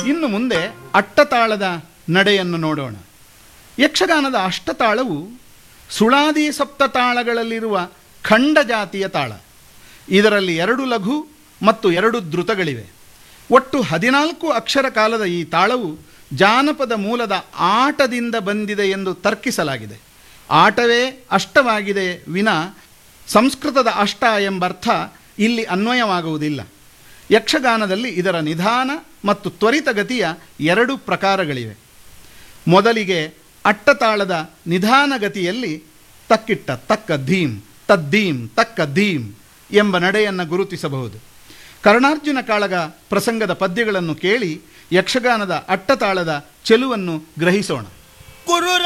ಇನ್ನು ಮುಂದೆ ಅಟ್ಟತಾಳದ ನಡೆಯನ್ನು ನೋಡೋಣ ಯಕ್ಷಗಾನದ ಅಷ್ಟತಾಳವು ಸುಳಾದಿ ಸಪ್ತತಾಳಗಳಲ್ಲಿರುವ ಖಂಡ ಜಾತಿಯ ತಾಳ ಇದರಲ್ಲಿ ಎರಡು ಲಘು ಮತ್ತು ಎರಡು ದ್ರುತಗಳಿವೆ ಒಟ್ಟು ಹದಿನಾಲ್ಕು ಅಕ್ಷರ ಕಾಲದ ಈ ತಾಳವು ಜಾನಪದ ಮೂಲದ ಆಟದಿಂದ ಬಂದಿದೆ ಎಂದು ತರ್ಕಿಸಲಾಗಿದೆ ಆಟವೇ ಅಷ್ಟವಾಗಿದೆ ವಿನ ಸಂಸ್ಕೃತದ ಅಷ್ಟ ಎಂಬರ್ಥ ಇಲ್ಲಿ ಅನ್ವಯವಾಗುವುದಿಲ್ಲ ಯಕ್ಷಗಾನದಲ್ಲಿ ಇದರ ನಿಧಾನ ಮತ್ತು ತ್ವರಿತಗತಿಯ ಎರಡು ಪ್ರಕಾರಗಳಿವೆ ಮೊದಲಿಗೆ ಅಟ್ಟತಾಳದ ನಿಧಾನಗತಿಯಲ್ಲಿ ತಕ್ಕಿಟ್ಟ ತಕ್ಕ ಧೀಮ್ ತದ್ದೀಂ ತಕ್ಕ ಧೀಮ್ ಎಂಬ ನಡೆಯನ್ನು ಗುರುತಿಸಬಹುದು ಕರ್ಣಾರ್ಜುನ ಕಾಳಗ ಪ್ರಸಂಗದ ಪದ್ಯಗಳನ್ನು ಕೇಳಿ ಯಕ್ಷಗಾನದ ಅಟ್ಟತಾಳದ ಚೆಲುವನ್ನು ಗ್ರಹಿಸೋಣ ಕುರು